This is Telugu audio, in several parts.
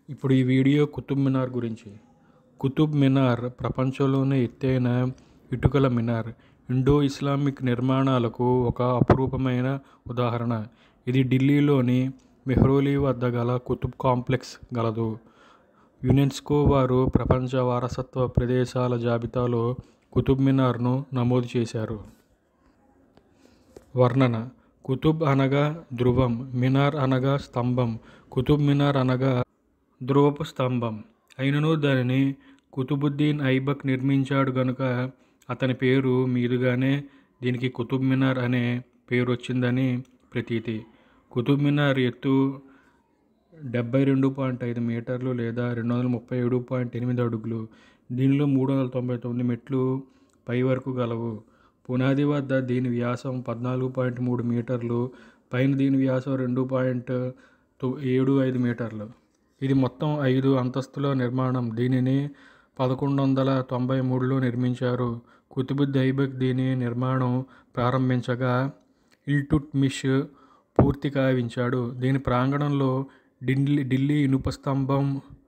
ఇప్పుడు ఈ వీడియో కుతుబ్ మినార్ గురించి కుతుబ్ మినార్ ప్రపంచంలోనే ఎత్తైన ఇటుకల మినార్ ఇండో ఇస్లామిక్ నిర్మాణాలకు ఒక అపురూపమైన ఉదాహరణ ఇది ఢిల్లీలోని మెహ్రోలీ వద్ద గల కుతుబ్ కాంప్లెక్స్ గలదు యునెస్కో వారు ప్రపంచ వారసత్వ ప్రదేశాల జాబితాలో కుతుబ్ మినార్ను నమోదు చేశారు వర్ణన కుతుబ్ అనగా ధ్రువం మినార్ అనగా స్తంభం కుతుబ్ మినార్ అనగా ధ్రువపు స్తంభం అయినను దానిని కుతుబుద్దీన్ ఐబక్ నిర్మించాడు గనుక అతని పేరు మీదుగానే దీనికి కుతుబ్ మినార్ అనే పేరు వచ్చిందని ప్రతీతి కుతుబ్ మినార్ ఎత్తు డెబ్బై రెండు పాయింట్ ఐదు మీటర్లు లేదా రెండు వందల ముప్పై ఏడు పాయింట్ ఎనిమిది అడుగులు దీనిలో మూడు వందల తొంభై తొమ్మిది మెట్లు పై వరకు గలవు పునాది వద్ద దీని వ్యాసం పద్నాలుగు పాయింట్ మూడు మీటర్లు పైన దీని వ్యాసం రెండు పాయింట్ ఏడు ఐదు మీటర్లు ఇది మొత్తం ఐదు అంతస్తుల నిర్మాణం దీనిని పదకొండు వందల తొంభై మూడులో నిర్మించారు కుతుబుద్ ఐబక్ దీని నిర్మాణం ప్రారంభించగా ఇల్టుట్మిష్ పూర్తి కావించాడు దీని ప్రాంగణంలో ఢిల్లీ ఢిల్లీ ఇనుప స్తంభం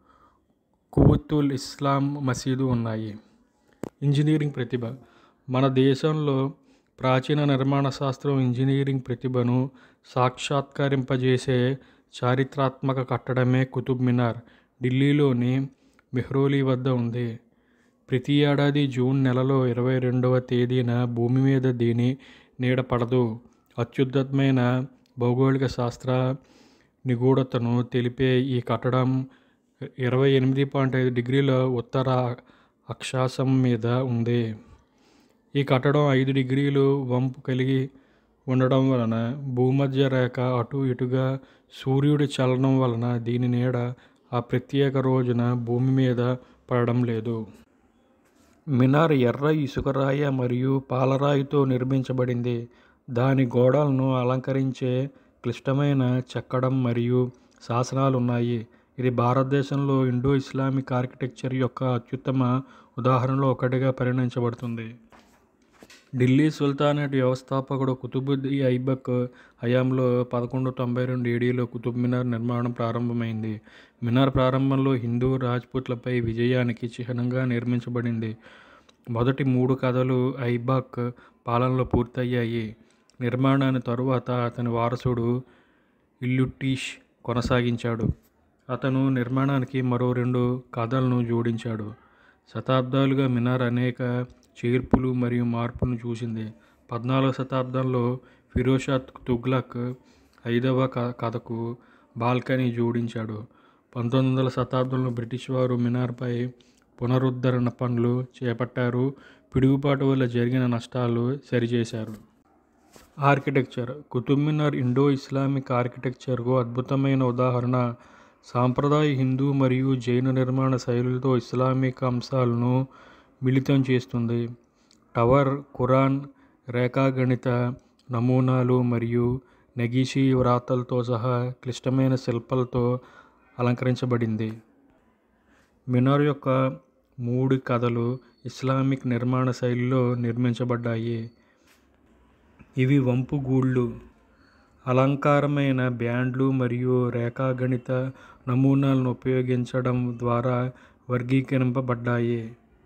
కువత్తుల్ ఇస్లాం మసీదు ఉన్నాయి ఇంజనీరింగ్ ప్రతిభ మన దేశంలో ప్రాచీన నిర్మాణ శాస్త్రం ఇంజనీరింగ్ ప్రతిభను సాక్షాత్కరింపజేసే చారిత్రాత్మక కట్టడమే కుతుబ్ మినార్ ఢిల్లీలోని మెహ్రోలీ వద్ద ఉంది ప్రతి ఏడాది జూన్ నెలలో ఇరవై రెండవ తేదీన భూమి మీద దీని నీడ పడదు అత్యున్నతమైన భౌగోళిక శాస్త్ర నిగూఢతను తెలిపే ఈ కట్టడం ఇరవై ఎనిమిది పాయింట్ ఐదు డిగ్రీల ఉత్తర అక్షాంశం మీద ఉంది ఈ కట్టడం ఐదు డిగ్రీలు వంపు కలిగి ఉండడం వలన భూమధ్య రేఖ అటు ఇటుగా సూర్యుడి చలనం వలన దీని నీడ ఆ ప్రత్యేక రోజున భూమి మీద పడడం లేదు మినార్ ఎర్ర ఇసుకరాయ మరియు పాలరాయితో నిర్మించబడింది దాని గోడలను అలంకరించే క్లిష్టమైన చెక్కడం మరియు శాసనాలు ఉన్నాయి ఇది భారతదేశంలో ఇండో ఇస్లామిక్ ఆర్కిటెక్చర్ యొక్క అత్యుత్తమ ఉదాహరణలో ఒకటిగా పరిగణించబడుతుంది ఢిల్లీ సుల్తానేట్ వ్యవస్థాపకుడు కుతుబుద్ ఈ ఐబక్ హయాంలో పదకొండు తొంభై రెండు ఏడీలో కుతుబ్ మినార్ నిర్మాణం ప్రారంభమైంది మినార్ ప్రారంభంలో హిందూ రాజ్పుట్లపై విజయానికి చిహ్నంగా నిర్మించబడింది మొదటి మూడు కథలు ఐబాక్ పాలనలో పూర్తయ్యాయి నిర్మాణాన్ని తరువాత అతని వారసుడు ఇల్లుటీష్ కొనసాగించాడు అతను నిర్మాణానికి మరో రెండు కథలను జోడించాడు శతాబ్దాలుగా మినార్ అనేక చేర్పులు మరియు మార్పులను చూసింది పద్నాలుగవ శతాబ్దంలో ఫిరోషా తుగ్లక్ ఐదవ క కథకు బాల్కనీ జోడించాడు పంతొమ్మిది వందల శతాబ్దంలో బ్రిటిష్ వారు మినార్పై పునరుద్ధరణ పనులు చేపట్టారు పిడుగుపాటు వల్ల జరిగిన నష్టాలు సరిచేశారు architecture Qutub Minar Indo Islamic ఆర్కిటెక్చర్కు అద్భుతమైన ఉదాహరణ సాంప్రదాయ హిందూ మరియు జైన నిర్మాణ శైలులతో ఇస్లామిక్ అంశాలను మిళితం చేస్తుంది టవర్ ఖురాన్ రేఖాగణిత నమూనాలు మరియు నగీషీ వ్రాతలతో సహా క్లిష్టమైన శిల్పాలతో అలంకరించబడింది మినార్ యొక్క మూడు కథలు ఇస్లామిక్ నిర్మాణ శైలిలో నిర్మించబడ్డాయి ఇవి వంపు గూళ్ళు అలంకారమైన బ్యాండ్లు మరియు రేఖాగణిత నమూనాలను ఉపయోగించడం ద్వారా వర్గీకరింపబడ్డాయి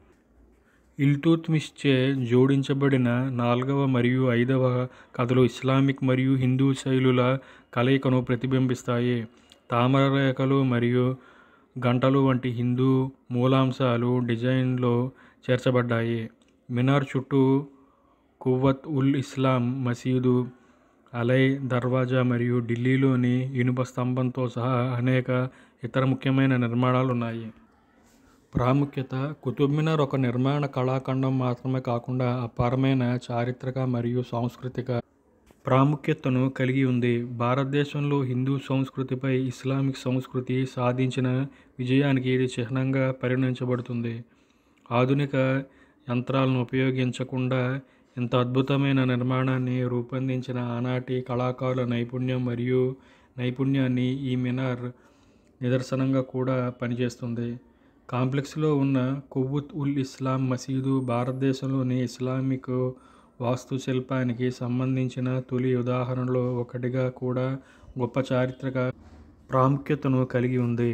ఇల్తుత్మిష్చే జోడించబడిన నాలుగవ మరియు ఐదవ కథలు ఇస్లామిక్ మరియు హిందూ శైలుల కలయికను ప్రతిబింబిస్తాయి తామర రేఖలు మరియు గంటలు వంటి హిందూ మూలాంశాలు డిజైన్లో చేర్చబడ్డాయి మినార్ చుట్టూ కువ్వత్ ఉల్ ఇస్లాం మసీదు అలై దర్వాజా మరియు ఢిల్లీలోని ఇనుప స్తంభంతో సహా అనేక ఇతర ముఖ్యమైన నిర్మాణాలు ఉన్నాయి ప్రాముఖ్యత కుతుబ్ మినార్ ఒక నిర్మాణ కళాఖండం మాత్రమే కాకుండా అపారమైన చారిత్రక మరియు సాంస్కృతిక ప్రాముఖ్యతను కలిగి ఉంది భారతదేశంలో హిందూ సంస్కృతిపై ఇస్లామిక్ సంస్కృతి సాధించిన విజయానికి ఇది చిహ్నంగా పరిగణించబడుతుంది ఆధునిక యంత్రాలను ఉపయోగించకుండా ఇంత అద్భుతమైన నిర్మాణాన్ని రూపొందించిన ఆనాటి కళాకారుల నైపుణ్యం మరియు నైపుణ్యాన్ని ఈ మినార్ నిదర్శనంగా కూడా పనిచేస్తుంది కాంప్లెక్స్లో ఉన్న కువ్వుత్ ఉల్ ఇస్లాం మసీదు భారతదేశంలోని ఇస్లామిక్ వాస్తుశిల్పానికి సంబంధించిన తొలి ఉదాహరణలో ఒకటిగా కూడా గొప్ప చారిత్రక ప్రాముఖ్యతను కలిగి ఉంది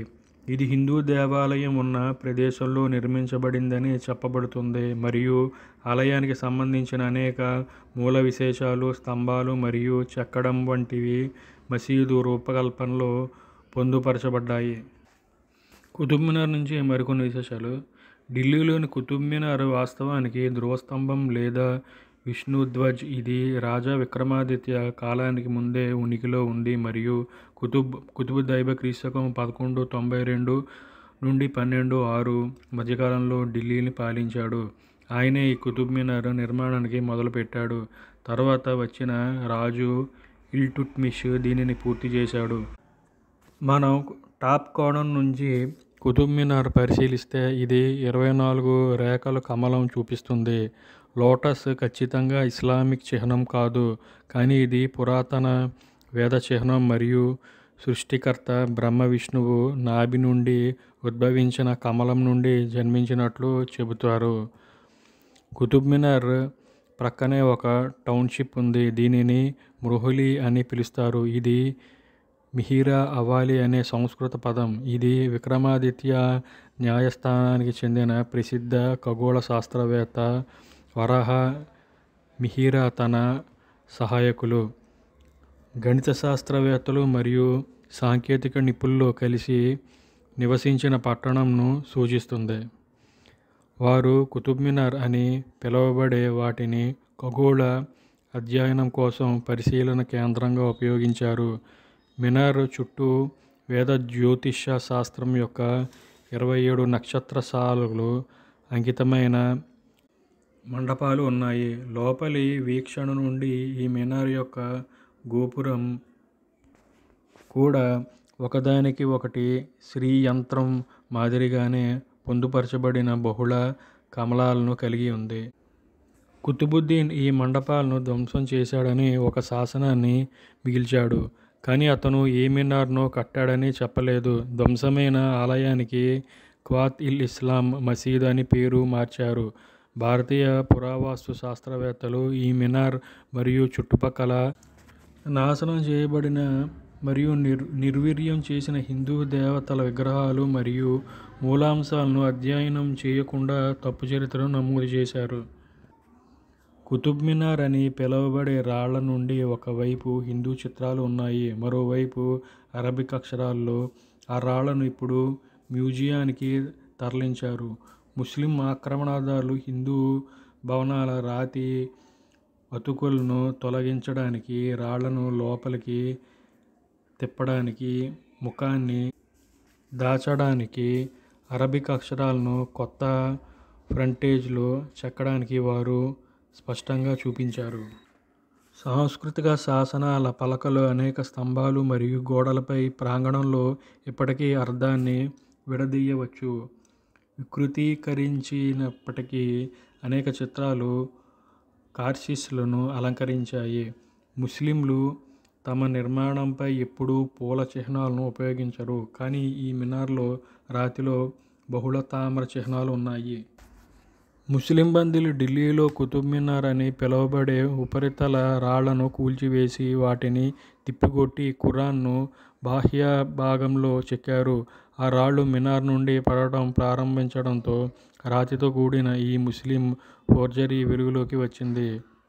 ఇది హిందూ దేవాలయం ఉన్న ప్రదేశంలో నిర్మించబడిందని చెప్పబడుతుంది మరియు ఆలయానికి సంబంధించిన అనేక మూల విశేషాలు స్తంభాలు మరియు చెక్కడం వంటివి మసీదు రూపకల్పనలో పొందుపరచబడ్డాయి కుతుబ్ మినార్ నుంచి మరికొన్ని విశేషాలు ఢిల్లీలోని కుతుబ్ మినార్ వాస్తవానికి ధ్రువస్తంభం లేదా విష్ణుధ్వజ్ ఇది రాజా విక్రమాదిత్య కాలానికి ముందే ఉనికిలో ఉంది మరియు కుతుబ్ కుతుబుద్దైబ క్రీస్తకం పదకొండు తొంభై రెండు నుండి పన్నెండు ఆరు మధ్యకాలంలో ఢిల్లీని పాలించాడు ఆయనే ఈ కుతుబ్ మినార్ నిర్మాణానికి మొదలుపెట్టాడు తర్వాత వచ్చిన రాజు ఇల్టుట్మిష్ దీనిని పూర్తి చేశాడు మనం టాప్ కోణం నుంచి కుతుబ్ మినార్ పరిశీలిస్తే ఇది ఇరవై నాలుగు రేఖల కమలం చూపిస్తుంది లోటస్ ఖచ్చితంగా ఇస్లామిక్ చిహ్నం కాదు కానీ ఇది పురాతన వేద చిహ్నం మరియు సృష్టికర్త బ్రహ్మ విష్ణువు నాభి నుండి ఉద్భవించిన కమలం నుండి జన్మించినట్లు చెబుతారు కుతుబ్ మినార్ ప్రక్కనే ఒక టౌన్షిప్ ఉంది దీనిని మృహులి అని పిలుస్తారు ఇది మిహిరా అవాలి అనే సంస్కృత పదం ఇది విక్రమాదిత్య న్యాయస్థానానికి చెందిన ప్రసిద్ధ ఖగోళ శాస్త్రవేత్త వరాహ మిహిరా తన సహాయకులు గణిత శాస్త్రవేత్తలు మరియు సాంకేతిక నిపుణులు కలిసి నివసించిన పట్టణంను సూచిస్తుంది వారు కుతుబ్ మినార్ అని పిలువబడే వాటిని ఖగోళ అధ్యయనం కోసం పరిశీలన కేంద్రంగా ఉపయోగించారు మినార్ చుట్టూ వేద జ్యోతిష శాస్త్రం యొక్క ఇరవై ఏడు నక్షత్ర సాలులు అంకితమైన మండపాలు ఉన్నాయి లోపలి వీక్షణ నుండి ఈ మినార్ యొక్క గోపురం కూడా ఒకదానికి ఒకటి శ్రీ యంత్రం మాదిరిగానే పొందుపరచబడిన బహుళ కమలాలను కలిగి ఉంది కుతుబుద్దీన్ ఈ మండపాలను ధ్వంసం చేశాడని ఒక శాసనాన్ని మిగిల్చాడు కానీ అతను ఏ మినార్ను కట్టాడని చెప్పలేదు ధ్వంసమైన ఆలయానికి క్వాత్ ఇల్ ఇస్లాం మసీద్ అని పేరు మార్చారు భారతీయ పురావస్తు శాస్త్రవేత్తలు ఈ మినార్ మరియు చుట్టుపక్కల నాశనం చేయబడిన మరియు నిర్ నిర్వీర్యం చేసిన హిందూ దేవతల విగ్రహాలు మరియు మూలాంశాలను అధ్యయనం చేయకుండా తప్పు చరిత్రను నమోదు చేశారు కుతుబ్ మినార్ అని పిలువబడే రాళ్ల నుండి ఒకవైపు హిందూ చిత్రాలు ఉన్నాయి మరోవైపు అరబిక్ అక్షరాల్లో ఆ రాళ్లను ఇప్పుడు మ్యూజియానికి తరలించారు ముస్లిం ఆక్రమణదారులు హిందూ భవనాల రాతి అతుకులను తొలగించడానికి రాళ్లను లోపలికి తిప్పడానికి ముఖాన్ని దాచడానికి అరబిక్ అక్షరాలను కొత్త ఫ్రంటేజ్లో చెక్కడానికి వారు స్పష్టంగా చూపించారు సాంస్కృతిక శాసనాల పలకలు అనేక స్తంభాలు మరియు గోడలపై ప్రాంగణంలో ఇప్పటికీ అర్థాన్ని విడదీయవచ్చు వికృతీకరించినప్పటికీ అనేక చిత్రాలు కార్సిస్లను అలంకరించాయి ముస్లింలు తమ నిర్మాణంపై ఎప్పుడూ పూల చిహ్నాలను ఉపయోగించరు కానీ ఈ మినార్లో రాతిలో బహుళ తామ్ర చిహ్నాలు ఉన్నాయి ముస్లిం బందీలు ఢిల్లీలో కుతుబ్ మినార్ అని పిలువబడే ఉపరితల రాళ్లను కూల్చివేసి వాటిని తిప్పికొట్టి ఖురాన్ను బాహ్య భాగంలో చెక్కారు ఆ రాళ్ళు మినార్ నుండి పడటం ప్రారంభించడంతో రాతితో కూడిన ఈ ముస్లిం ఫోర్జరీ వెలుగులోకి వచ్చింది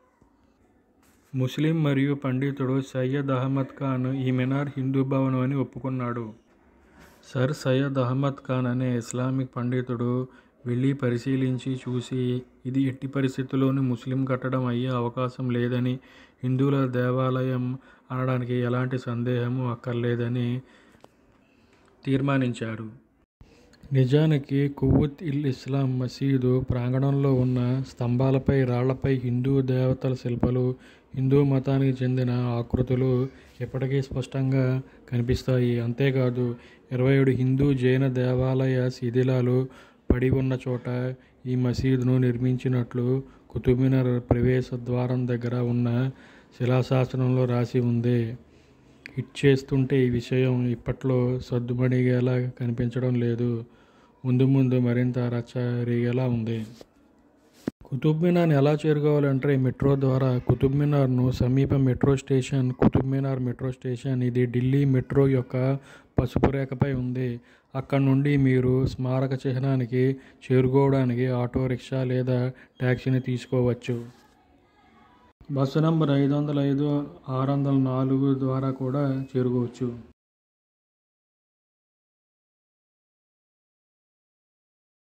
ముస్లిం మరియు పండితుడు సయ్యద్ అహ్మద్ ఖాన్ ఈ మినార్ హిందూ భవనం అని ఒప్పుకున్నాడు సర్ సయ్యద్ అహ్మద్ ఖాన్ అనే ఇస్లామిక్ పండితుడు వెళ్ళి పరిశీలించి చూసి ఇది ఎట్టి పరిస్థితుల్లోనూ ముస్లిం కట్టడం అయ్యే అవకాశం లేదని హిందువుల దేవాలయం అనడానికి ఎలాంటి సందేహము అక్కర్లేదని తీర్మానించారు నిజానికి కువ్వుత్ ఇల్ ఇస్లాం మసీదు ప్రాంగణంలో ఉన్న స్తంభాలపై రాళ్లపై హిందూ దేవతల శిల్పాలు హిందూ మతానికి చెందిన ఆకృతులు ఇప్పటికీ స్పష్టంగా కనిపిస్తాయి అంతేకాదు ఇరవై ఏడు హిందూ జైన దేవాలయ శిథిలాలు పడి ఉన్న చోట ఈ మసీదును నిర్మించినట్లు కుతుబినార్ ప్రవేశ ద్వారం దగ్గర ఉన్న శిలాశాసనంలో రాసి ఉంది హిట్ చేస్తుంటే ఈ విషయం ఇప్పట్లో సర్దుమణిగేలా కనిపించడం లేదు ముందు ముందు మరింత రచ్చ రేగేలా ఉంది కుతుబ్ మినార్ని ఎలా చేరుకోవాలంటే మెట్రో ద్వారా కుతుబ్ మినార్ను సమీప metro station Qutub Minar metro station ఇది ఢిల్లీ మెట్రో యొక్క పసుపు రేఖపై ఉంది అక్కడ నుండి మీరు స్మారక చిహ్నానికి చేరుకోవడానికి ఆటో రిక్షా లేదా ట్యాక్సీని తీసుకోవచ్చు బస్సు నంబర్ ఐదు వందల ఐదు ఆరు వందల నాలుగు ద్వారా కూడా చేరుకోవచ్చు